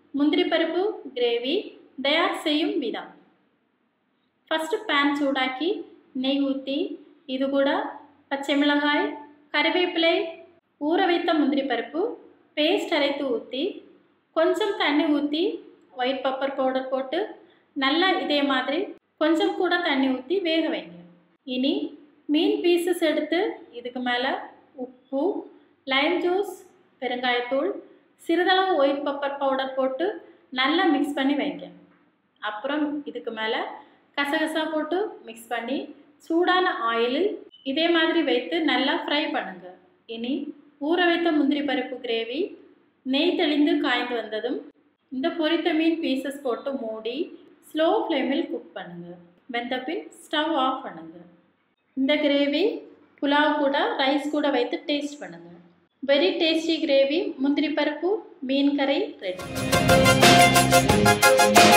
முந்திரி பருப்பு கிரேவி தயார் செய்யும் விதம் ஃபஸ்ட்டு பேன் சூடாக்கி நெய் ஊற்றி இது கூட பச்சை மிளகாய் கறிவேப்பிலை ஊற வைத்த முந்திரி பருப்பு பேஸ்ட் அரைத்து ஊற்றி கொஞ்சம் தண்ணி ஊற்றி ஒயிட் பெப்பர் பவுடர் போட்டு நல்லா இதே மாதிரி கொஞ்சம் கூட தண்ணி ஊற்றி வேக வைங்க இனி மீன் பீசஸ் எடுத்து இதுக்கு மேலே உப்பு லைம் ஜூஸ் பெருங்காயத்தூள் சிறிதளவு ஒயிட் பெப்பர் பவுடர் போட்டு நல்லா மிக்ஸ் பண்ணி வைங்க அப்புறம் இதுக்கு மேலே கசகசா போட்டு மிக்ஸ் பண்ணி சூடான ஆயிலில் இதே மாதிரி வைத்து நல்லா ஃப்ரை பண்ணுங்க இனி ஊற வைத்த முந்திரி பருப்பு கிரேவி நெய் தெளிந்து காய்ந்து வந்ததும் இந்த பொரித்த மீன் பீசஸ் போட்டு மூடி ஸ்லோ ஃப்ளேமில் குக் பண்ணுங்க வெந்த பின் ஸ்டவ் ஆஃப் பண்ணுங்க இந்த கிரேவி புலாவ் கூட ரைஸ் கூட வைத்து டேஸ்ட் பண்ணுங்க வெரி டேஸ்டி கிரேவி முந்திரி பருப்பு மீன் கறி ரெடி